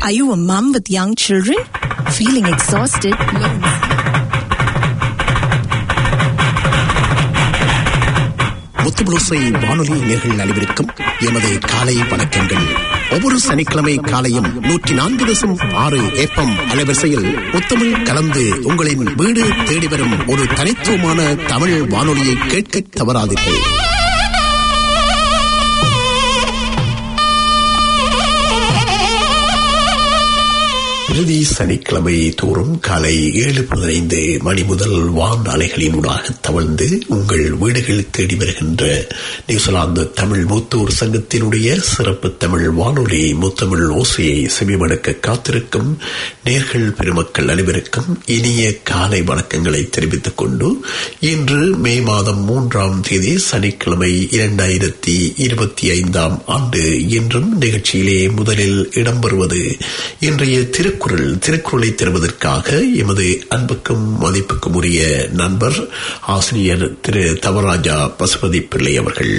Are you a mum with young children? Feeling exhausted? Lonely? முத்துபுளுசை வானொலி நேர்கள் அனைவருக்கும் எமது காலை வணக்கங்கள் ஒவ்வொரு சனிக்கிழமை காலையும் நூற்றி நான்கு தசம் ஆறு ஏப்பம் அலைவரிசையில் முத்தமிழ் கலந்து உங்களின் வீடு தேடி வரும் ஒரு தனித்துவமான தமிழ் வானொலியை கேட்க தவறாதீர்கள் இறுதி சனிக்கிழமை தோறும் காலை ஏழு பதினைந்து மணி முதல் வான் அலைகளினூடாக தவழ்ந்து உங்கள் வீடுகள் தேடி வருகின்ற நியூசிலாந்து தமிழ் மூத்தூர் சங்கத்தினுடைய சிறப்பு தமிழ் வானொலி முத்தமிழ் ஓசையை செவிமடுக்க காத்திருக்கும் நேர்கள் பெருமக்கள் அனைவருக்கும் இனிய காலை வணக்கங்களை தெரிவித்துக் கொண்டு இன்று மே மாதம் மூன்றாம் தேதி சனிக்கிழமை இரண்டாயிரத்தி இருபத்தி ஐந்தாம் ஆண்டு என்றும் நிகழ்ச்சியிலே முதலில் இடம்பெறுவது இன்றைய திருக்குறள் திருக்குறளை தருவதற்காக எமது அன்புக்கும் மதிப்புக்கும் உரிய நண்பர் ஆசிரியர் திரு தவராஜா பசுபதி பிள்ளை அவர்கள்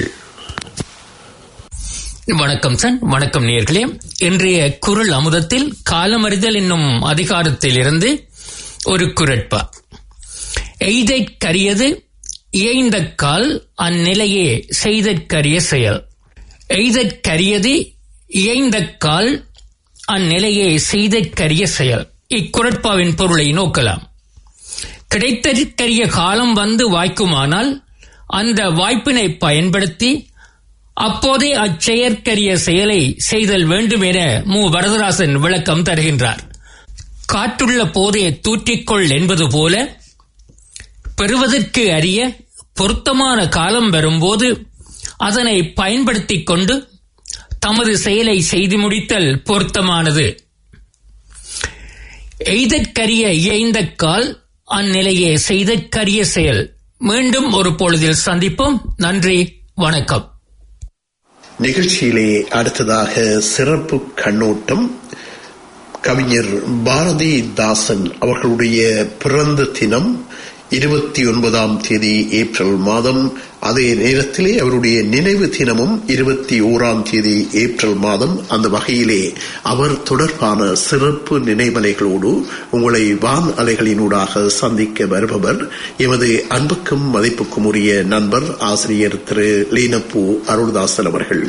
வணக்கம் சன் வணக்கம் நேர்களே இன்றைய குரல் அமுதத்தில் காலமறிதல் என்னும் அதிகாரத்தில் இருந்து ஒரு குரட்பா எய்தற்கரியது இயைந்த கால் அந்நிலையே செய்தற்கரிய செயல் எய்தற்கரியது இயைந்த கால் அந்நிலையே செய்தற்கரிய செயல் இக்குரட்பாவின் பொருளை நோக்கலாம் கிடைத்தற்கரிய காலம் வந்து வாய்க்குமானால் அந்த வாய்ப்பினை பயன்படுத்தி அப்போதே அச்செயற்கரிய செயலை செய்தல் வேண்டும் என மு வரதராசன் விளக்கம் தருகின்றார் காற்றுள்ள போதே தூற்றிக்கொள் என்பது போல பெறுவதற்கு அறிய பொருத்தமான காலம் வரும்போது அதனை பயன்படுத்திக் கொண்டு தமது செயலை செய்து முடித்தல் பொருத்தமானது எய்தற்கரிய இயைந்த கால் அந்நிலையே செய்தற்கரிய செயல் மீண்டும் ஒரு பொழுதில் சந்திப்போம் நன்றி வணக்கம் நிகழ்ச்சியிலே அடுத்ததாக சிறப்பு கண்ணோட்டம் கவிஞர் பாரதிதாசன் அவர்களுடைய பிறந்த தினம் இருபத்தி ஒன்பதாம் தேதி ஏப்ரல் மாதம் அதே நேரத்திலே அவருடைய நினைவு தினமும் இருபத்தி ஓராம் தேதி ஏப்ரல் மாதம் அந்த வகையிலே அவர் தொடர்பான சிறப்பு நினைவலைகளோடு உங்களை வான் அலைகளினூடாக சந்திக்க வருபவர் எமது அன்புக்கும் மதிப்புக்கும் உரிய நண்பர் ஆசிரியர் திரு லீனப்பூ அருள்தாசன் அவர்கள்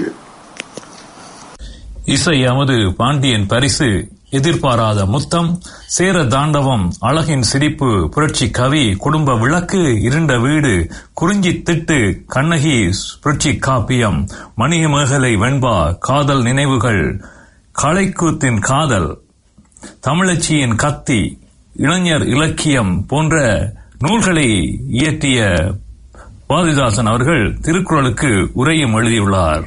இசை அமது பாண்டியன் பரிசு எதிர்பாராத முத்தம் சேர தாண்டவம் அழகின் சிரிப்பு புரட்சி கவி குடும்ப விளக்கு இருண்ட வீடு குறிஞ்சி திட்டு கண்ணகி புரட்சி காப்பியம் மணிய மேகலை வெண்பா காதல் நினைவுகள் கலைக்கூத்தின் காதல் தமிழச்சியின் கத்தி இளைஞர் இலக்கியம் போன்ற நூல்களை இயற்றிய பாரதிதாசன் அவர்கள் திருக்குறளுக்கு உரையும் எழுதியுள்ளார்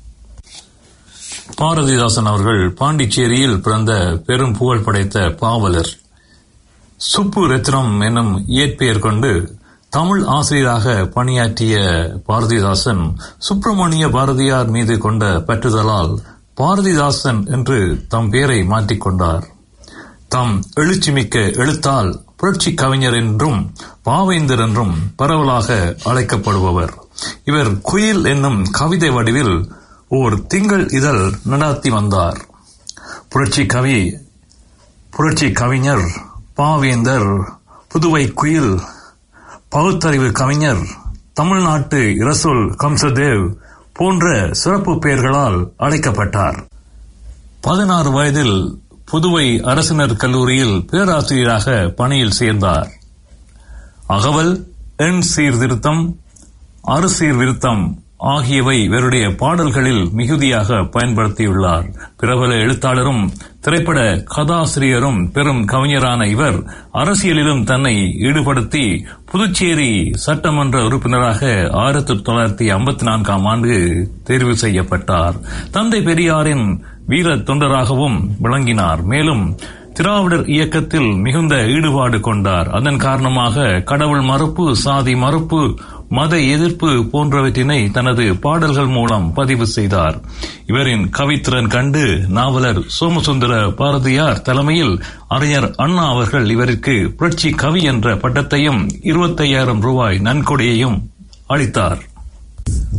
பாரதிதாசன் அவர்கள் பாண்டிச்சேரியில் பிறந்த பெரும் புகழ் படைத்த பாவலர் சுப்பு ரத்னம் என்னும் இயற்பெயர் கொண்டு தமிழ் ஆசிரியராக பணியாற்றிய பாரதிதாசன் சுப்பிரமணிய பாரதியார் மீது கொண்ட பற்றுதலால் பாரதிதாசன் என்று தம் பெயரை மாற்றிக்கொண்டார் தம் எழுச்சிமிக்க எழுத்தால் புரட்சி கவிஞர் என்றும் பாவேந்தர் என்றும் பரவலாக அழைக்கப்படுபவர் இவர் குயில் என்னும் கவிதை வடிவில் ஓர் திங்கள் இதழ் நடாத்தி வந்தார் புரட்சி கவி புரட்சி கவிஞர் பாவேந்தர் புதுவை குயில் பகுத்தறிவு கவிஞர் தமிழ்நாட்டு இரசொல் கம்சதேவ் போன்ற சிறப்பு பெயர்களால் அழைக்கப்பட்டார் பதினாறு வயதில் புதுவை அரசினர் கல்லூரியில் பேராசிரியராக பணியில் சேர்ந்தார் அகவல் எண் சீர்திருத்தம் அறுசீர்திருத்தம் ஆகியவை இவருடைய பாடல்களில் மிகுதியாக பயன்படுத்தியுள்ளார் பிரபல எழுத்தாளரும் திரைப்பட கதாசிரியரும் பெரும் கவிஞரான இவர் அரசியலிலும் தன்னை ஈடுபடுத்தி புதுச்சேரி சட்டமன்ற உறுப்பினராக ஆயிரத்தி தொள்ளாயிரத்தி ஐம்பத்தி நான்காம் ஆண்டு தேர்வு செய்யப்பட்டார் தந்தை பெரியாரின் வீர தொண்டராகவும் விளங்கினார் மேலும் திராவிடர் இயக்கத்தில் மிகுந்த ஈடுபாடு கொண்டார் அதன் காரணமாக கடவுள் மறுப்பு சாதி மறுப்பு மத எதிர்ப்பு போன்றவற்றினை தனது பாடல்கள் மூலம் பதிவு செய்தார் இவரின் கவித்திறன் கண்டு நாவலர் சோமசுந்தர பாரதியார் தலைமையில் அறிஞர் அண்ணா அவர்கள் இவருக்கு புரட்சி கவி என்ற பட்டத்தையும் இருபத்தையாயிரம் ரூபாய் நன்கொடையையும் அளித்தார்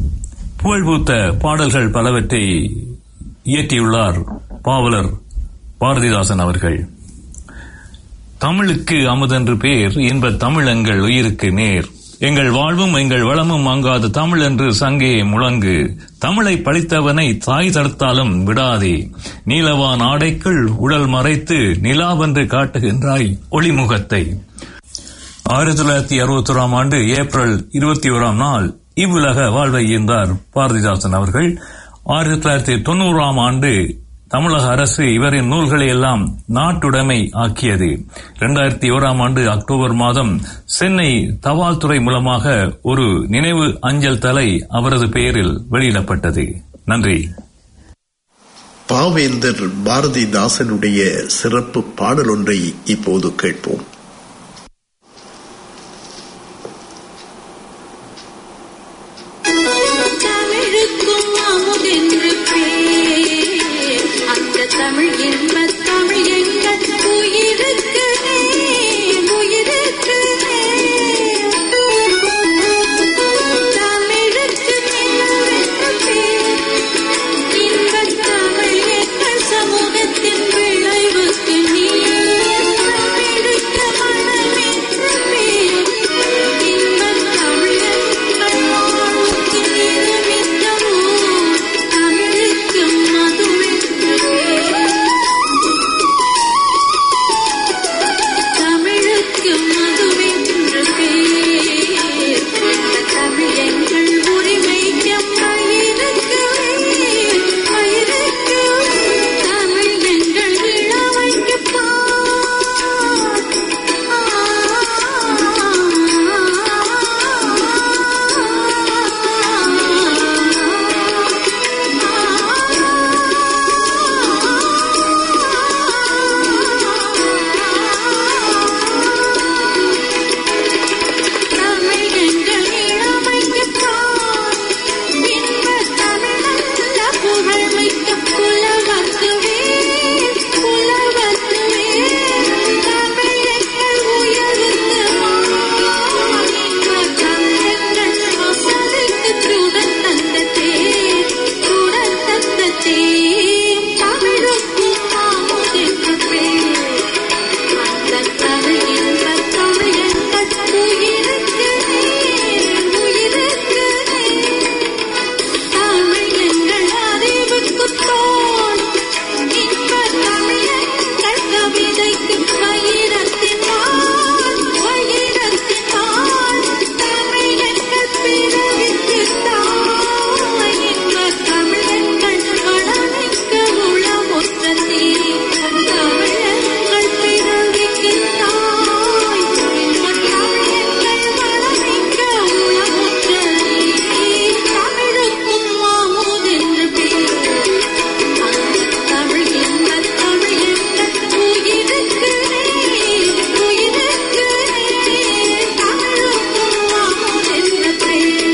புகழ்பூத்த பாடல்கள் பலவற்றை இயற்றியுள்ளார் பாவலர் பாரதிதாசன் அவர்கள் தமிழுக்கு அமுதென்று பேர் இன்ப தமிழ் எங்கள் உயிருக்கு நேர் எங்கள் வாழ்வும் எங்கள் வளமும் மங்காத தமிழ் என்று சங்கே முழங்கு தமிழை படித்தவனை தாய் தடுத்தாலும் விடாதே நீலவான் ஆடைக்குள் உடல் மறைத்து நிலாவென்று காட்டுகின்றாய் ஒளிமுகத்தை ஆயிரத்தி தொள்ளாயிரத்தி அறுபத்தி ஓராம் ஆண்டு ஏப்ரல் இருபத்தி ஓராம் நாள் இவ்வுலக வாழ்வை ஈந்தார் பாரதிதாசன் அவர்கள் ஆயிரத்தி தொள்ளாயிரத்தி தொண்ணூறாம் ஆண்டு தமிழக அரசு இவரின் நூல்களை எல்லாம் நாட்டுடைமை ஆக்கியது இரண்டாயிரத்தி ஓராம் ஆண்டு அக்டோபர் மாதம் சென்னை தபால் துறை மூலமாக ஒரு நினைவு அஞ்சல் தலை அவரது பெயரில் வெளியிடப்பட்டது நன்றி பாவேந்தர் பாரதிதாசனுடைய சிறப்பு பாடல் ஒன்றை இப்போது கேட்போம் தமிழுக்கும் அமுதென்று பேர். அந்த தமிழ் இன்பத் தமிழ் எங்கள் உயிருக்கு நேர், உயிருக்கு நேர். தமிழுக்கு நிலவென்று பேர். இன்பத் தமிழ் எங்கள் சமூகத்தின் விளைவுக்கு நீர். தமிழுக்கு மனமென்று பேர். இன்பத் தமிழ் எங்கள் வாழ்வுக்கு நிலவிந்த ஊர். தமிழுக்கு மதுவென்று பேர். தமிழுக்கு மதுவென்று பேர். இந்த தமிழ் எங்கள் உரிமைக்கு பயிருக்கு வேர், பயிருக்கு வேர். தமிழ் எங்கள் இளமைக்கு பார். தமிழ் எங்கள் இளமைக்கு பார். இன்பத் தமிழல்ல புகழ்மிக்க புலவர்க்கு வேர், புலவர்க்கு வேர். தமிழ் எங்கள் உயர்வுக்கு மார். இன்பத் தமிழ் எங்கள் வசதிக்கு சுடர் தந்த தேர், சுடர் தந்த தேர். தமிழுக்கும் அமுதென்று பேர். அந்த தமிழ் இன்பத் தமிழ் எங்கள் உயிருக்கு நேர், உயிருக்கு நேர். தமிழ் எங்கள் அறிவுக்குத் தோல். இன்பத் தமிழ் எங்கள் கவிதைக்கு வைரத்தின் வாள், வைரத்தின் வாள். தமிழ் எங்கள் பிறவிக்குத் தாய். இன்பத் தமிழ் எங்கள் வளமிக்க உளமுற்ற தீர். தமிழ் எங்கள் பிறவிக்குத் தாய். இன்பத் தமிழ் எங்கள் வளமிக்க உளமுற்ற தீர். தமிழுக்கும் அமுதென்று பேர். தமிழ் இன்பத் தமிழ் எங்கள் உயிருக்கு நேர், உயிருக்கு நேர். தமிழுக்கும் அமுதென்று பேர்.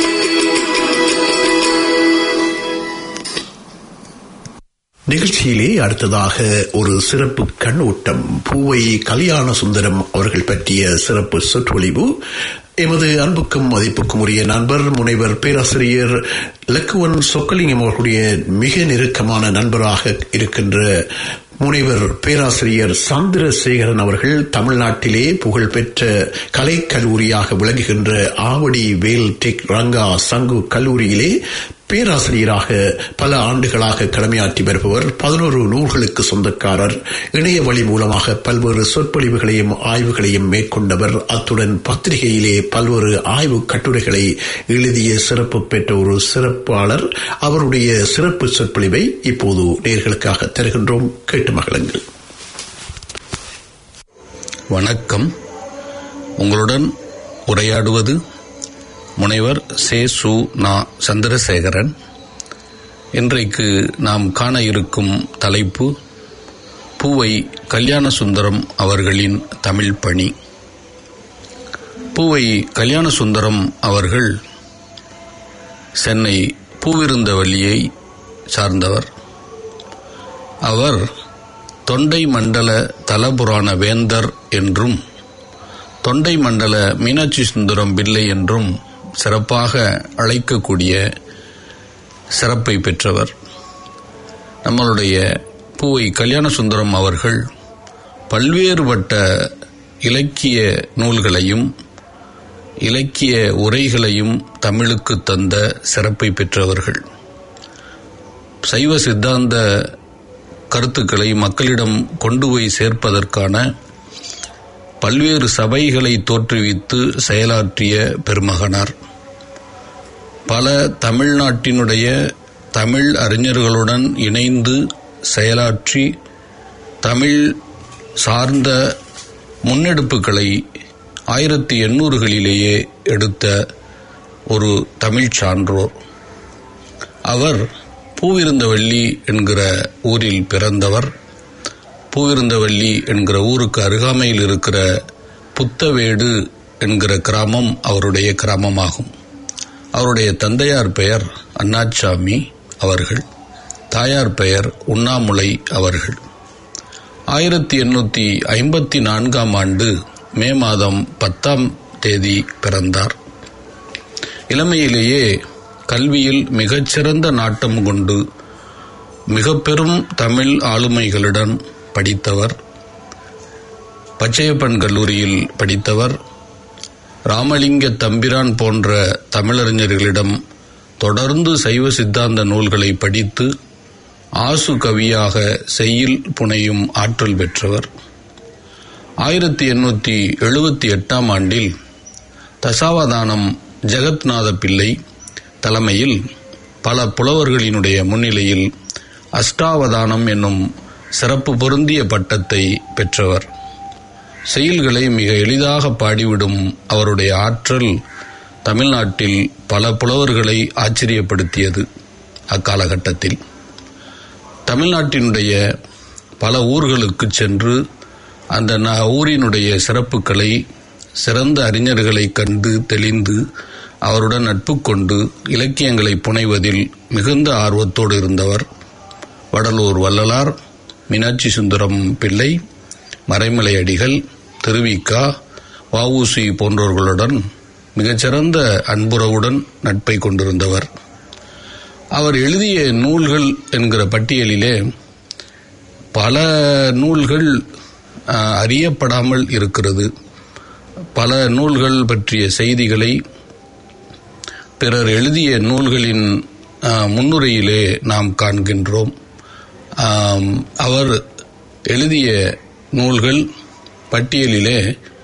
நிகழ்ச்சியிலே அடுத்ததாக ஒரு சிறப்பு கண்ணோட்டம் பூவை கல்யாண சுந்தரம் அவர்கள் பற்றிய சிறப்பு சொற்றொழிவு எமது அன்புக்கும் மதிப்புக்கும் உரிய நண்பர் முனைவர் பேராசிரியர் லக்குவன் சொக்கலிங்கம் அவர்களுடைய மிக நெருக்கமான நண்பராக இருக்கின்ற முனைவர் பேராசிரியர் சந்திரசேகரன் அவர்கள் தமிழ்நாட்டிலே புகழ்பெற்ற கலைக்கல்லூரியாக விளங்குகின்ற ஆவடி வேல் டெக் ரங்கா சங்கு கல்லூரியிலே பேராசிரியராக பல ஆண்டுகளாக கடமையாற்றி வருபவர் பதினோரு நூல்களுக்கு சொந்தக்காரர் இணைய வழி மூலமாக பல்வேறு சொற்பொழிவுகளையும் ஆய்வுகளையும் மேற்கொண்டவர் அத்துடன் பத்திரிகையிலே பல்வேறு ஆய்வு கட்டுரைகளை எழுதிய சிறப்பு பெற்ற ஒரு சிறப்பாளர் அவருடைய சிறப்பு சொற்பொழிவை இப்போது நேர்களுக்காக தருகின்றோம் கேட்டு மகளுங்கள் வணக்கம் உங்களுடன் உரையாடுவது முனைவர் சே சு நா சந்திரசேகரன் இன்றைக்கு நாம் காண இருக்கும் தலைப்பு பூவை கல்யாண சுந்தரம் அவர்களின் தமிழ் பணி பூவை கல்யாண சுந்தரம் அவர்கள் சென்னை பூவிருந்தவல்லியை சார்ந்தவர் அவர் தொண்டை மண்டல தலபுராண வேந்தர் என்றும் தொண்டை மண்டல மீனாட்சி சுந்தரம் பிள்ளை என்றும் சிறப்பாக அழைக்கக்கூடிய சிறப்பை பெற்றவர் நம்மளுடைய பூவை கல்யாணசுந்தரம் அவர்கள் பல்வேறுபட்ட இலக்கிய நூல்களையும் இலக்கிய உரைகளையும் தமிழுக்கு தந்த சிறப்பை பெற்றவர்கள் சைவ சித்தாந்த கருத்துக்களை மக்களிடம் கொண்டு போய் சேர்ப்பதற்கான பல்வேறு சபைகளை தோற்றுவித்து செயலாற்றிய பெருமகனார் பல தமிழ்நாட்டினுடைய தமிழ் அறிஞர்களுடன் இணைந்து செயலாற்றி தமிழ் சார்ந்த முன்னெடுப்புகளை ஆயிரத்தி எண்ணூறுகளிலேயே எடுத்த ஒரு தமிழ் சான்றோர் அவர் பூவிருந்தவள்ளி என்கிற ஊரில் பிறந்தவர் பூவிருந்தவள்ளி என்கிற ஊருக்கு அருகாமையில் இருக்கிற புத்தவேடு என்கிற கிராமம் அவருடைய கிராமமாகும் அவருடைய தந்தையார் பெயர் அண்ணாச்சாமி அவர்கள் தாயார் பெயர் உண்ணாமுலை அவர்கள் ஆயிரத்தி எண்ணூற்றி ஐம்பத்தி நான்காம் ஆண்டு மே மாதம் பத்தாம் தேதி பிறந்தார் இளமையிலேயே கல்வியில் மிகச்சிறந்த நாட்டம் கொண்டு மிக பெரும் தமிழ் ஆளுமைகளுடன் படித்தவர் பச்சையப்பன் கல்லூரியில் படித்தவர் ராமலிங்க தம்பிரான் போன்ற தமிழறிஞர்களிடம் தொடர்ந்து சைவ சித்தாந்த நூல்களை படித்து ஆசு கவியாக செய்யில் புனையும் ஆற்றல் பெற்றவர் ஆயிரத்தி எண்ணூற்றி எழுபத்தி எட்டாம் ஆண்டில் தசாவதானம் ஜெகத்நாத பிள்ளை தலைமையில் பல புலவர்களினுடைய முன்னிலையில் அஷ்டாவதானம் என்னும் சிறப்பு பொருந்திய பட்டத்தை பெற்றவர் செயல்களை மிக எளிதாக பாடிவிடும் அவருடைய ஆற்றல் தமிழ்நாட்டில் பல புலவர்களை ஆச்சரியப்படுத்தியது அக்காலகட்டத்தில் தமிழ்நாட்டினுடைய பல ஊர்களுக்கு சென்று அந்த ந- ஊரினுடைய சிறப்புகளை சிறந்த அறிஞர்களை கண்டு தெளிந்து அவருடன் நட்பு கொண்டு இலக்கியங்களை புனைவதில் மிகுந்த ஆர்வத்தோடு இருந்தவர் வடலூர் வள்ளலார் மீனாட்சி சுந்தரம் பிள்ளை மறைமலை அடிகள் திருவிக்கா வஉசி போன்றவர்களுடன் மிகச்சிறந்த அன்புறவுடன் நட்பை கொண்டிருந்தவர் அவர் எழுதிய நூல்கள் என்கிற பட்டியலிலே பல நூல்கள் ஆஹ், அறியப்படாமல் இருக்கிறது பல நூல்கள் பற்றிய செய்திகளை பிறர் எழுதிய நூல்களின் ஆஹ், முன்னுரையிலே நாம் காண்கின்றோம் ஆம், அவர் எழுதிய நூல்கள் பட்டியலிலே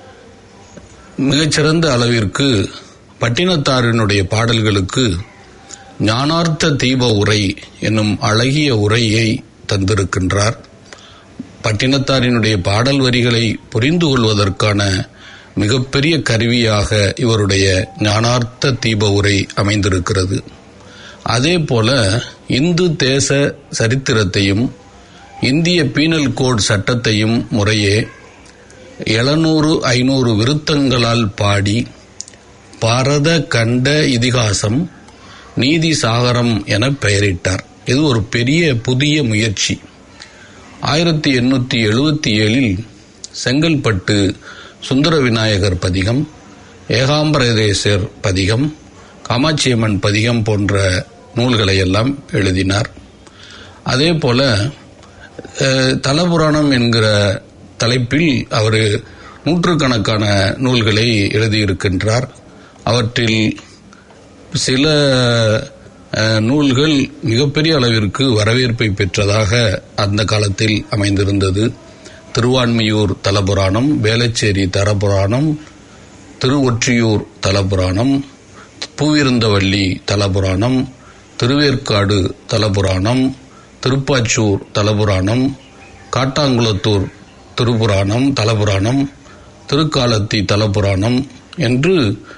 மிகச்சிறந்த அளவிற்கு பட்டினத்தாரினுடைய பாடல்களுக்கு ஞானார்த்த தீப உரை என்னும் அழகிய உரையை தந்திருக்கின்றார் பட்டினத்தாரினுடைய பாடல் வரிகளை புரிந்து கொள்வதற்கான மிகப்பெரிய கருவியாக இவருடைய ஞானார்த்த தீப உரை அமைந்திருக்கிறது அதே போல இந்து தேச சரித்திரத்தையும் இந்திய பீனல் கோட் சட்டத்தையும் முறையே எழுநூறு ஐநூறு விருத்தங்களால் பாடி பாரத கண்ட இதிகாசம் நீதி சாகரம் என பெயரிட்டார் இது ஒரு பெரிய புதிய முயற்சி ஆயிரத்தி எண்ணூற்றி எழுபத்தி ஏழில் செங்கல்பட்டு சுந்தர விநாயகர் பதிகம் ஏகாம்பரதேசர் பதிகம் காமாட்சியம்மன் பதிகம் போன்ற நூல்களை எல்லாம் எழுதினார் அதே போல அஹ், தலபுராணம் என்கிற தலைப்பில் அவர் நூற்றுக்கணக்கான நூல்களை எழுதியிருக்கின்றார் அவற்றில் சில அஹ், நூல்கள் மிகப்பெரிய அளவிற்கு வரவேற்பை பெற்றதாக அந்த காலத்தில் அமைந்திருந்தது திருவான்மியூர் தலபுராணம் வேளச்சேரி தலபுராணம் திருவொற்றியூர் தலபுராணம் பூவிருந்தவள்ளி தலபுராணம் திருவேற்காடு தலபுராணம் திருப்பாச்சூர் தலபுராணம் காட்டாங்குளத்தூர் திருபுராணம் தலபுராணம் திருக்காலத்தி தலபுராணம் என்று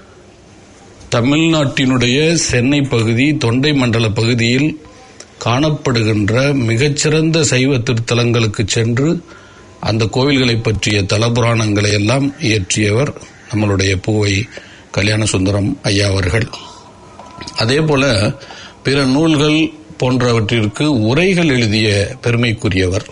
தமிழ்நாட்டினுடைய சென்னை பகுதி தொண்டை மண்டல பகுதியில் காணப்படுகின்ற மிகச்சிறந்த சைவ திருத்தலங்களுக்கு சென்று அந்த கோவில்களை பற்றிய தலபுராணங்களை எல்லாம் இயற்றியவர் நம்மளுடைய பூவை கல்யாண சுந்தரம் ஐயா அவர்கள் அதே போல பிற நூல்கள் போன்றவற்றிற்கு உரைகள் எழுதிய பெருமைக்குரியவர்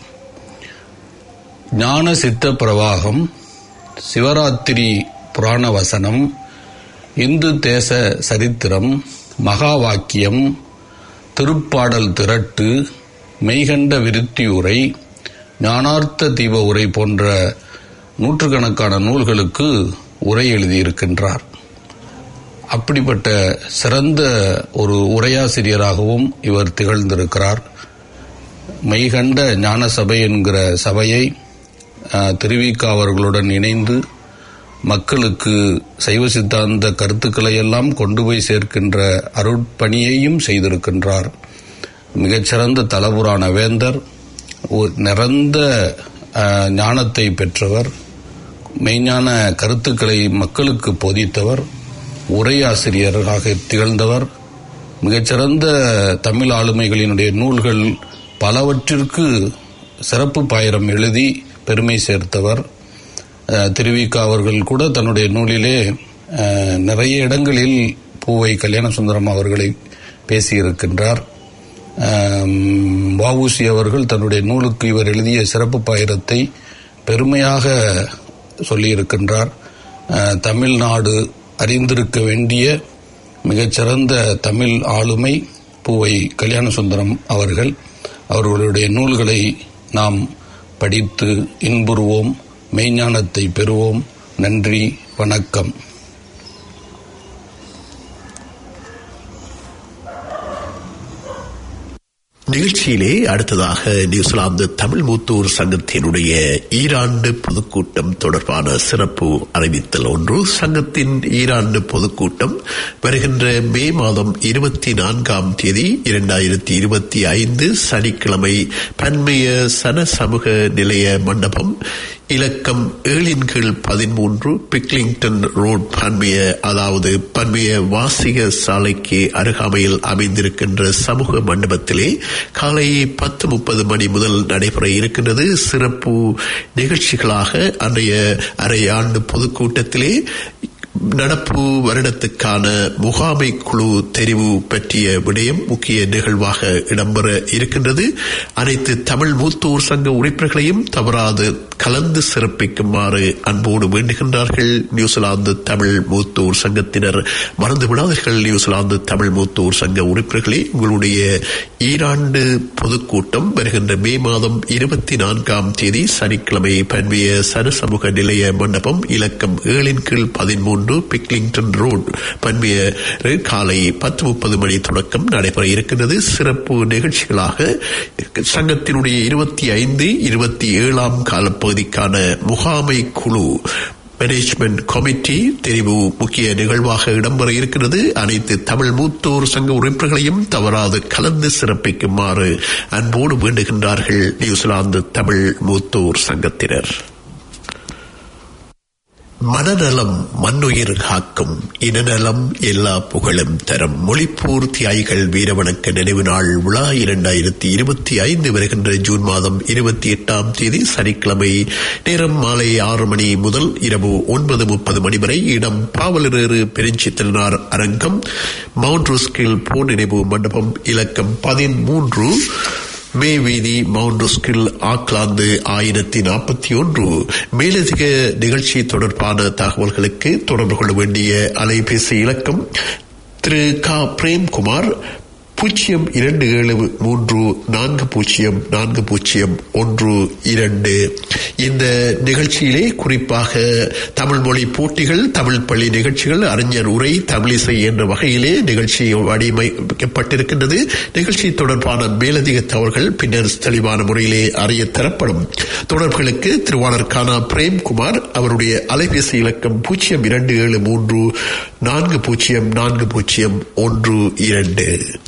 ஞான சித்த பிரவாகம் சிவராத்திரி புராண வசனம் இந்து தேச சரித்திரம் மகா வாக்கியம் திருப்பாடல் திரட்டு மெய்கண்ட விருத்தியுரை ஞானார்த்த தீப உரை போன்ற நூற்றுக்கணக்கான நூல்களுக்கு உரை எழுதியிருக்கின்றார் அப்படிப்பட்ட சிறந்த ஒரு உரையாசிரியராகவும் இவர் திகழ்ந்திருக்கிறார் மெய்கண்ட ஞான சபை என்கிற சபையை அஹ், திருவிக அவர்களுடன் இணைந்து மக்களுக்கு சைவ சித்தாந்த கருத்துக்களை எல்லாம் கொண்டு போய் சேர்க்கின்ற அருட்பணியையும் செய்திருக்கின்றார் மிகச்சிறந்த தலபுராண வேந்தர் ஒரு நிறந்த அஹ், ஞானத்தை பெற்றவர் மெய்ஞான கருத்துக்களை மக்களுக்கு போதித்தவர் உரையாசிரியராக திகழ்ந்தவர் மிகச்சிறந்த தமிழ் ஆளுமைகளினுடைய நூல்கள் பலவற்றிற்கு சிறப்பு பாயிரம் எழுதி பெருமை சேர்த்தவர் அஹ், திருவிக அவர்கள் கூட தன்னுடைய நூலிலே அஹ், நிறைய இடங்களில் பூவை கல்யாண சுந்தரம் அவர்களை பேசியிருக்கின்றார் ஆம், வஉசி அவர்கள் தன்னுடைய நூலுக்கு இவர் எழுதிய சிறப்பு பாயிரத்தை பெருமையாக சொல்லியிருக்கின்றார் அஹ், தமிழ்நாடு அறிந்திருக்க வேண்டிய மிகச்சிறந்த தமிழ் ஆளுமை பூவை கல்யாண சுந்தரம் அவர்கள் அவர்களுடைய நூல்களை நாம் படித்து இன்புறுவோம் மெய்ஞானத்தை பெறுவோம் நன்றி வணக்கம் நிகழ்ச்சியிலே அடுத்ததாக நியூசிலாந்து தமிழ் மூத்தூர் சங்கத்தினுடைய ஈராண்டு பொதுக்கூட்டம் தொடர்பான சிறப்பு அறிவித்தல் ஒன்று சங்கத்தின் ஈராண்டு பொதுக்கூட்டம் வருகின்ற மே மாதம் இருபத்தி நான்காம் தேதி இரண்டாயிரத்தி இருபத்தி ஐந்து சனிக்கிழமை பன்மைய சன சமூக நிலைய மண்டபம் இலக்கம் ஏழின் கீழ் பதிமூன்று பிக்லிங்டன் ரோட் பன்மைய அதாவது பன்மைய வாசிக சாலைக்கு அருகாமையில் அமைந்திருக்கின்ற சமூக மண்டபத்திலே காலை பத்து முப்பது மணி முதல் நடைபெற இருக்கின்றது சிறப்பு நிகழ்ச்சிகளாக அன்றைய அரை ஆண்டு பொதுக்கூட்டத்திலே நடப்பு வருடத்துக்கான முகாமை குழு தெரிவு பற்றிய விடயம் முக்கிய நிகழ்வாக இடம்பெற இருக்கின்றது அனைத்து தமிழ் மூத்தோர் சங்க உறுப்பினர்களையும் தவறாது கலந்து சிறப்பிக்குமாறு அன்போடு வேண்டுகின்றார்கள் நியூசிலாந்து தமிழ் மூத்தோர் சங்கத்தினர் மறந்து விடாதீர்கள் நியூசிலாந்து தமிழ் மூத்தோர் சங்க உறுப்பினர்களே உங்களுடைய ஈராண்டு பொதுக்கூட்டம் வருகின்ற மே மாதம் இருபத்தி நான்காம் தேதி சனிக்கிழமை பன்மைய சனசமூக நிலைய மண்டபம் இலக்கம் ஏழின் கீழ் பதிமூன்று பிக்லிங்டன் ரோட் பன்மைய காலை பத்து முப்பது மணி தொடக்கம் நடைபெற இருக்கின்றது சிறப்பு நிகழ்ச்சிகளாக சங்கத்தினுடைய இருபத்தி ஐந்து இருபத்தி ஏழாம் காலப்பகுதிக்கான முகாமை குழு மேனேஜ்மெண்ட் கமிட்டி தெரிவு முக்கிய நிகழ்வாக இடம்பெற இருக்கிறது அனைத்து தமிழ் மூத்தோர் சங்க உறுப்பினர்களையும் தவறாது கலந்து சிறப்பிக்குமாறு அன்போடு வேண்டுகின்றார்கள் நியூசிலாந்து தமிழ் மூத்தோர் சங்கத்தினர் மனநலம் மண்ணுயிர் காக்கும் இனநலம் எல்லா புகழும் தரும் மொழிப்பூர் தியாகிகள் வீரவணக்க நினைவு நாள் விழா இரண்டாயிரத்தி இருபத்தி ஐந்து வருகின்ற ஜூன் மாதம் இருபத்தி எட்டாம் தேதி சனிக்கிழமை நேரம் மாலை ஆறு மணி முதல் இரவு ஒன்பது முப்பது மணி வரை இடம் பாவலரேறு பெருஞ்சித்தனார் அரங்கம் மவுண்ட் ருஸ்கில் போர் நினைவு மண்டபம் இலக்கம் பதிமூன்று மே வீதி மவுண்ட் ருஸ்கில் ஆக்லாந்து ஆயிரத்தி நாற்பத்தி ஒன்று மேலதிக நிகழ்ச்சி தொடர்பான தகவல்களுக்கு தொடர்பு கொள்ள வேண்டிய அலைபேசி இலக்கம் திரு க பிரேம்குமார் பூஜ்ஜியம் இரண்டு ஏழு மூன்று நான்கு பூஜ்ஜியம் நான்கு பூஜ்ஜியம் ஒன்று இரண்டு இந்த நிகழ்ச்சியிலே குறிப்பாக தமிழ் மொழி போட்டிகள் தமிழ் பள்ளி நிகழ்ச்சிகள் அறிஞர் உரை தமிழிசை என்ற வகையிலே நிகழ்ச்சி வடிவமைக்கப்பட்டிருக்கின்றது நிகழ்ச்சி தொடர்பான மேலதிக தகவல்கள் பின்னர் தெளிவான முறையிலே அறிய தரப்படும் தொடர்புகளுக்கு திருவாளர் கானா பிரேம்குமார் அவருடைய அலைபேசி இலக்கம் பூஜ்ஜியம் இரண்டு ஏழு மூன்று நான்கு பூஜ்ஜியம் நான்கு பூஜ்ஜியம் ஒன்று இரண்டு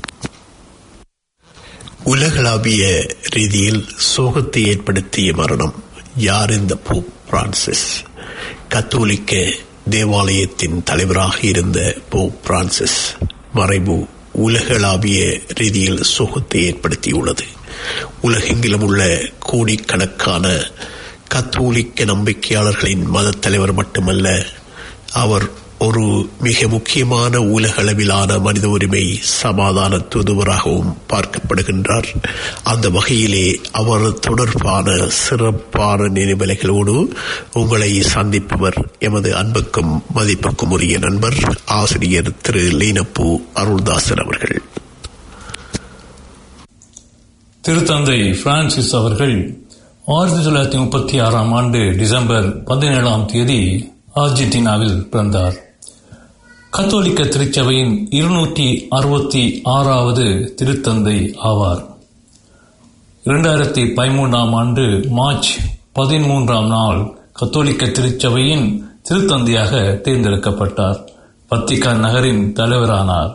உலகளாவிய ரீதியில் சோகத்தை ஏற்படுத்திய மரணம் யார் இந்த போப் பிரான்சிஸ் கத்தோலிக்க தேவாலயத்தின் தலைவராக இருந்த போப் பிரான்சிஸ் மறைவு உலகளாவிய ரீதியில் சோகத்தை ஏற்படுத்தியுள்ளது உலகெங்கிலும் உள்ள கோடிக்கணக்கான கத்தோலிக்க நம்பிக்கையாளர்களின் மத தலைவர் மட்டுமல்ல அவர் ஒரு மிக முக்கியமான உலகளவிலான மனித உரிமை சமாதான தூதுவராகவும் பார்க்கப்படுகின்றார் அந்த வகையிலே அவர் தொடர்பான சிறப்பான நினைவலைகளோடு உங்களை சந்திப்பவர் எமது அன்புக்கும் மதிப்புக்கும் உரிய நண்பர் ஆசிரியர் திரு லீனப்பு அருள்தாசன் அவர்கள் திருத்தந்தை பிரான்சிஸ் அவர்கள் ஆயிரத்தி தொள்ளாயிரத்தி முப்பத்தி ஆறாம் ஆண்டு டிசம்பர் பதினேழாம் தேதி அர்ஜென்டினாவில் பிறந்தார் கத்தோலிக்க திருச்சபையின் இருநூற்றி அறுபத்தி ஆறாவது திருத்தந்தை ஆவார் இரண்டாயிரத்தி பதிமூன்றாம் ஆண்டு மார்ச் பதிமூன்றாம் நாள் கத்தோலிக்க திருச்சபையின் திருத்தந்தையாக தேர்ந்தெடுக்கப்பட்டார் வத்திகான் நகரின் தலைவரானார்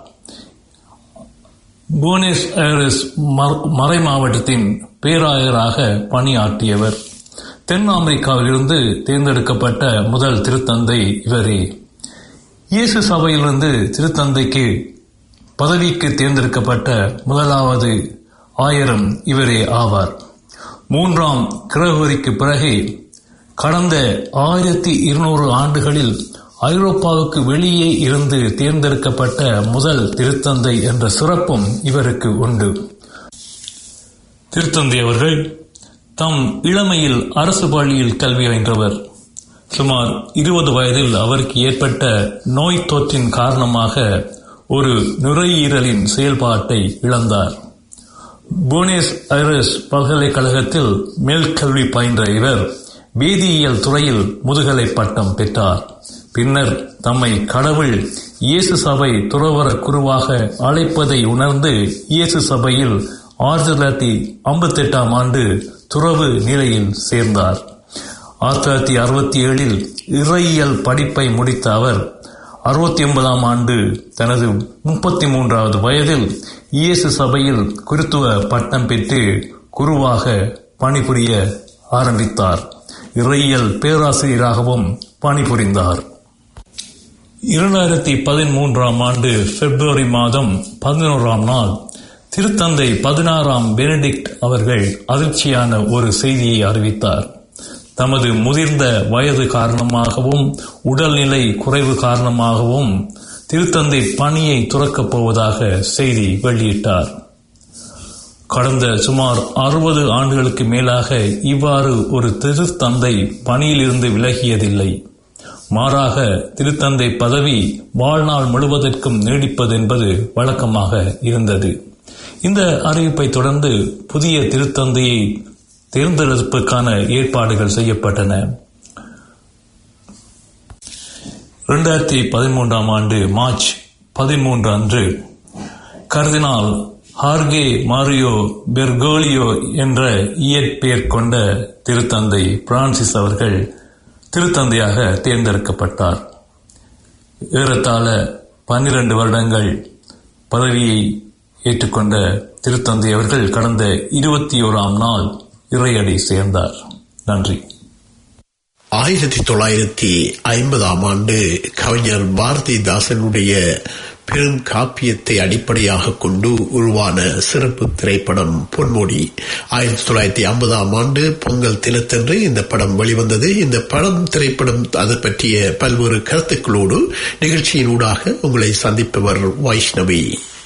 புவனேஸ் ஐரஸ் மறை மாவட்டத்தின் பேராயராக பணியாற்றியவர் தென் அமெரிக்காவிலிருந்து தேர்ந்தெடுக்கப்பட்ட முதல் திருத்தந்தை இவரே இயேசு சபையிலிருந்து திருத்தந்தைக்கு பதவிக்கு தேர்ந்தெடுக்கப்பட்ட முதலாவது ஆயிரம் இவரே ஆவார் மூன்றாம் கிரகவரிக்கு பிறகு கடந்த ஆயிரத்தி இருநூறு ஆண்டுகளில் ஐரோப்பாவுக்கு வெளியே இருந்து தேர்ந்தெடுக்கப்பட்ட முதல் திருத்தந்தை என்ற சிறப்பும் இவருக்கு உண்டு திருத்தந்தை அவர்கள் தம் இளமையில் அரசு பள்ளியில் கல்வி பயின்றவர் சுமார் இருபது வயதில் அவருக்கு ஏற்பட்ட நோய் தொற்றின் காரணமாக ஒரு நுரையீரலின் செயல்பாட்டை இழந்தார் புவனேஸ் ஐரஸ் பல்கலைக்கழகத்தில் மேல்கல்வி பயின்ற இவர் வேதியியல் துறையில் முதுகலை பட்டம் பெற்றார் பின்னர் தம்மை கடவுள் இயேசு சபை துறவர குருவாக அழைப்பதை உணர்ந்து இயேசு சபையில் ஆயிரத்தி தொள்ளாயிரத்தி ஐம்பத்தி எட்டாம் ஆண்டு துறவு நிலையில் சேர்ந்தார் ஆயிரத்தி தொள்ளாயிரத்தி அறுபத்தி ஏழில் இறையியல் படிப்பை முடித்த அவர் அறுபத்தி ஒன்பதாம் ஆண்டு தனது முப்பத்தி மூன்றாவது வயதில் இயேசு சபையில் குருத்துவ பட்டம் பெற்று குருவாக பணிபுரிய ஆரம்பித்தார் இறையியல் பேராசிரியராகவும் பணிபுரிந்தார் இரண்டாயிரத்தி பதிமூன்றாம் ஆண்டு பிப்ரவரி மாதம் பதினோராம் நாள் திருத்தந்தை பதினாறாம் பெனடிக்ட் அவர்கள் அதிர்ச்சியான ஒரு செய்தியை அறிவித்தார் தமது முதிர்ந்த வயது காரணமாகவும் உடல்நிலை குறைவு காரணமாகவும் திருத்தந்தை பணியை துறக்கப் போவதாக செய்தி வெளியிட்டார் கடந்த சுமார் அறுபது ஆண்டுகளுக்கு மேலாக இவ்வாறு ஒரு திருத்தந்தை பணியிலிருந்து விலகியதில்லை மாறாக திருத்தந்தை பதவி வாழ்நாள் முழுவதற்கும் நீடிப்பது என்பது வழக்கமாக இருந்தது இந்த அறிவிப்பை தொடர்ந்து புதிய திருத்தந்தையை தேர்ந்தெடுப்பதற்கான ஏற்பாடுகள் செய்யப்பட்டன இரண்டாயிரத்தி பதிமூன்றாம் ஆண்டு மார்ச் பதிமூன்று அன்று கர்தினால் ஹார்கே மாரியோ பெர்கோலியோ என்ற இயற்பெயர் கொண்ட திருத்தந்தை பிரான்சிஸ் அவர்கள் திருத்தந்தையாக தேர்ந்தெடுக்கப்பட்டார் ஏறத்தாழ பன்னிரண்டு வருடங்கள் பதவியை ஏற்றுக்கொண்ட திருத்தந்தை அவர்கள் கடந்த இருபத்தி ஓராம் நாள் இறையடி சேர்ந்தார் நன்றி ஆயிரத்தி தொள்ளாயிரத்தி ஐம்பதாம் ஆண்டு கவிஞர் பாரதிதாசனுடைய பெரும் காப்பியத்தை அடிப்படையாக கொண்டு உருவான சிறப்பு திரைப்படம் பொன்முடி ஆயிரத்தி தொள்ளாயிரத்தி ஐம்பதாம் ஆண்டு பொங்கல் தினத்தன்று இந்த படம் வெளிவந்தது இந்த படம் திரைப்படம் அது பற்றிய பல்வேறு கருத்துக்களோடு நிகழ்ச்சியினூடாக உங்களை சந்திப்பவர் வைஷ்ணவி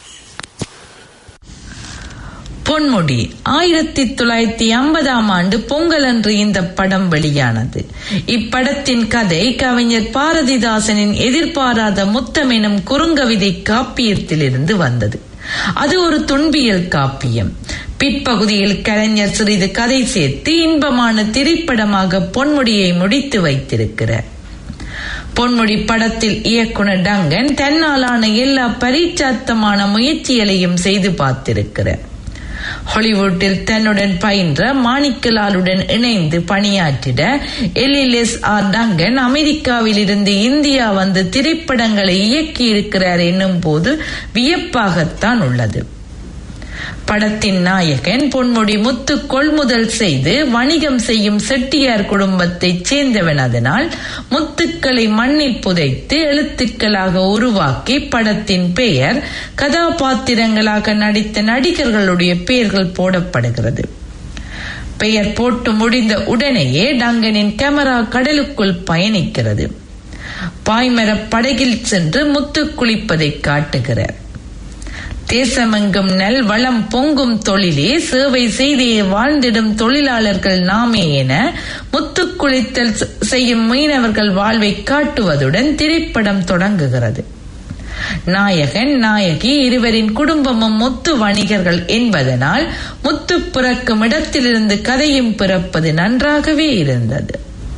பொன்முடி ஆயிரத்தி தொள்ளாயிரத்தி ஐம்பதாம் ஆண்டு பொங்கல் அன்று இந்த படம் வெளியானது இப்படத்தின் கதை கவிஞர் பாரதிதாசனின் எதிர்பாராத முத்தம் எனும் குறுங்கவிதை காப்பியத்திலிருந்து வந்தது அது ஒரு துன்பியல் காப்பியம் பிற்பகுதியில் கலைஞர் சிறிது கதை சேர்த்து இன்பமான திரைப்படமாக பொன்முடியை முடித்து வைத்திருக்கிறார் பொன்முடி படத்தில் இயக்குனர் டங்கன் தன்னாலான எல்லா பரீட்சாத்தமான முயற்சிகளையும் செய்து பார்த்திருக்கிறார் ஹாலிவுட்டில் தன்னுடன் பயின்ற மாணிக்கலாலுடன் இணைந்து பணியாற்றிட எல்எல்எஸ் ஆர் டங்கன் அமெரிக்காவில் இருந்து இந்தியா வந்து திரைப்படங்களை இயக்கியிருக்கிறார் என்னும் போது வியப்பாகத்தான் உள்ளது படத்தின் நாயகன் பொன்முடி முத்து கொள்முதல் செய்து வணிகம் செய்யும் செட்டியார் குடும்பத்தைச் சேர்ந்தவன் அதனால் முத்துக்களை மண்ணில் புதைத்து எழுத்துக்களாக உருவாக்கி படத்தின் பெயர் கதாபாத்திரங்களாக நடித்த நடிகர்களுடைய பெயர்கள் போடப்படுகிறது பெயர் போட்டு முடிந்த உடனேயே டங்கனின் கேமரா கடலுக்குள் பயணிக்கிறது பாய்மரப் படகில் சென்று முத்து குளிப்பதை காட்டுகிறார் தேசமெங்கும் நல் வளம் பொங்கும் தொழிலே சேவை செய்தே வாழ்ந்திடும் தொழிலாளர்கள் நாமே என முத்து குளித்தல் செய்யும் மீனவர்கள் வாழ்வை காட்டுவதுடன் திரைப்படம் தொடங்குகிறது நாயகன் நாயகி இருவரின் குடும்பமும் முத்து வணிகர்கள் என்பதனால் முத்து பிறக்கும் இடத்திலிருந்து கதையும் பிறப்பது நன்றாகவே இருந்தது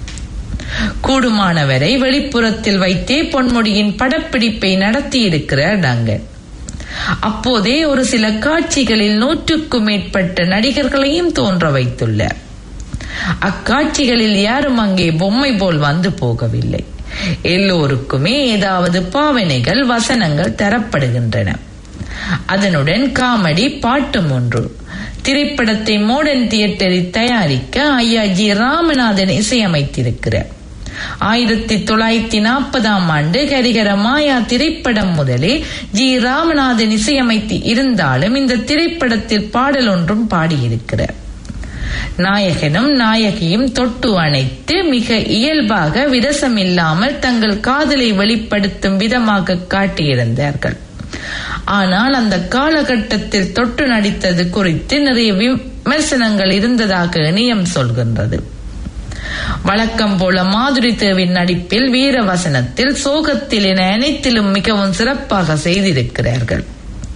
கூடுமானவரை வெளிப்புறத்தில் வைத்தே பொன்முடியின் படப்பிடிப்பை நடத்தியிருக்கிறார் டங்கன் அப்போதே ஒரு சில காட்சிகளில் நூற்றுக்கும் மேற்பட்ட நடிகர்களையும் தோன்ற வைத்துள்ளார் அக்காட்சிகளில் யாரும் அங்கே பொம்மை போல் வந்து போகவில்லை எல்லோருக்குமே ஏதாவது பாவனைகள் வசனங்கள் தரப்படுகின்றன அதனுடன் காமெடி பாட்டும் ஒன்று திரைப்படத்தை மோடர்ன் தியேட்டரில் தயாரிக்க ஐயா ஜி ராமநாதன் இசையமைத்திருக்கிறார் ஆயிரத்தி தொள்ளாயிரத்தி நாற்பதாம் ஆண்டு ஹரிகர மாயா திரைப்படம் முதலே ஜி ராமநாதன் இசையமைத்து இருந்தாலும் இந்த திரைப்படத்தில் பாடல் ஒன்றும் பாடியிருக்கிறார் நாயகனும் நாயகியும் தொட்டு அணைத்து மிக இயல்பாக விரசமில்லாமல் தங்கள் காதலை வெளிப்படுத்தும் விதமாக காட்டியிருந்தார்கள் ஆனால் அந்த காலகட்டத்தில் தொட்டு நடித்தது குறித்து நிறைய விமர்சனங்கள் இருந்ததாக இணையம் சொல்கின்றது வழக்கம் போல மாதுரி தேவின் நடிப்பில் வீரவசனத்தில் சோகத்தில் என அனைத்திலும் மிகவும் சிறப்பாக செய்திருக்கிறார்கள்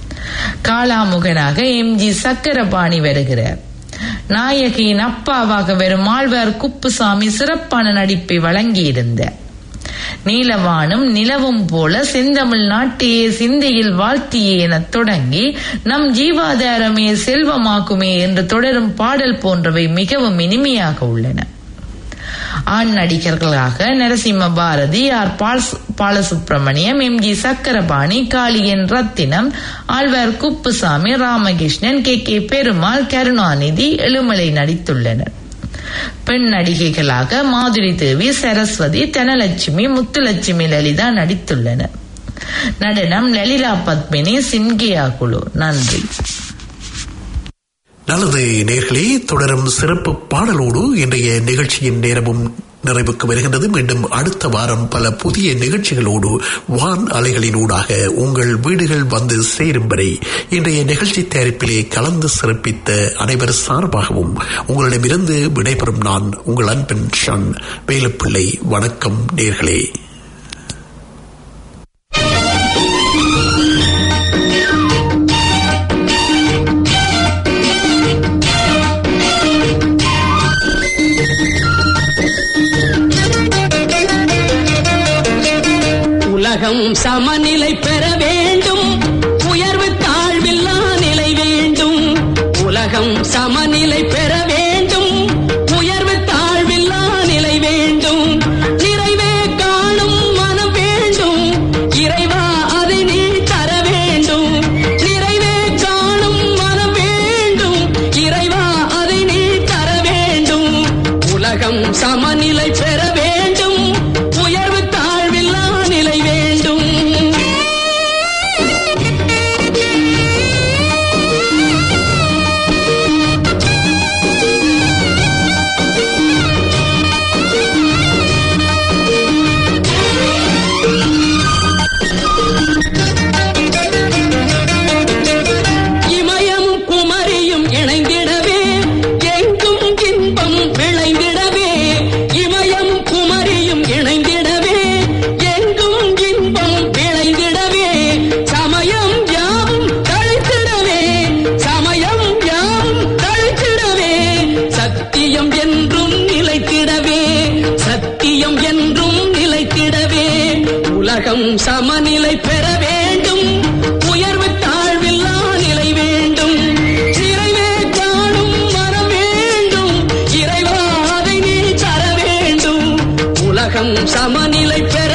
காளாமுகனாக எம் ஜி சக்கரபாணி வருகிறார் நாயகியின் அப்பாவாக வரும் ஆழ்வார் குப்புசாமி சிறப்பான நடிப்பை வழங்கியிருந்தார் நீலவானும் நிலவும் போல செந்தமிழ் நாட்டையே சிந்தையில் வாழ்த்தியே எனத் தொடங்கி நம் ஜீவாதாரமே செல்வமாக்குமே என்று தொடரும் பாடல் போன்றவை மிகவும் இனிமையாக உள்ளன ஆண் நடிகர்களாக Narasimha Bharathi R Balasubramaniam M G Chakrapani Kaliyan Rathinam Azhwar Kuppusamy Ramakrishnan K K Perumal Karunanidhi Ezhumalai நடித்துள்ளனர் பெண் நடிகைகளாக மாதுரி தேவி சரஸ்வதி தனலட்சுமி முத்துலட்சுமி லலிதா நடித்துள்ளனர் நடனம் லலிதா பத்மினி சின்கியா குழு நன்றி நல்லது நேர்களே தொடரும் சிறப்பு பாடலோடு இன்றைய நிகழ்ச்சியின் நேரமும் நிறைவுக்கு வருகின்றது மீண்டும் அடுத்த வாரம் பல புதிய நிகழ்ச்சிகளோடு வான் அலைகளினூடாக உங்கள் வீடுகள் வந்து சேரும் வரை இன்றைய நிகழ்ச்சி தயாரிப்பிலே கலந்து சிறப்பித்த அனைவர் சார்பாகவும் உங்களிடமிருந்து விடைபெறும் நான் உங்கள் அன்பின் ஷன் வேலுப்பிள்ளை வணக்கம் நேர்களே உலகம் சமநிலை பெற வேண்டும் உயர்வு தாழ்வில்லா நிலை வேண்டும் உலகம் சமநிலை பெற வேண்டும் உயர்வு தாழ்வில்லா நிலை வேண்டும் நிறைவே காணும் மனம் வேண்டும் இறைவா அதை நீ தர வேண்டும் நிறைவே காணும் மனம் வேண்டும் இறைவா அதை நீ தர வேண்டும் உலகம் சமநிலை பெற வேண்டும் உயர்வு தாழ்வில்லா நிலை வேண்டும் இமயம் குமரியும் இணைந்திடவே எங்கும் இன்பம் விளைந்திடவே இமயம் குமரியும் இணைந்திடவே எங்கும் இன்பம் விளைந்திடவே சமயம் யாவும் தழைத்திடவே சமயம் யாவும் தழைத்திடவே சத்தியம் என்றும் நிலைத்திடவே சத்தியம் என்றும் நிலைத்திடவே உலகம் சமநிலை பெற வேண்டும் உயர்வு தாழ்வில்லா நிலை வேண்டும் இறைவே காணும் மனம் வேண்டும் இறைவா அதை நீ தர வேண்டும் உலகம் சமநிலை பெற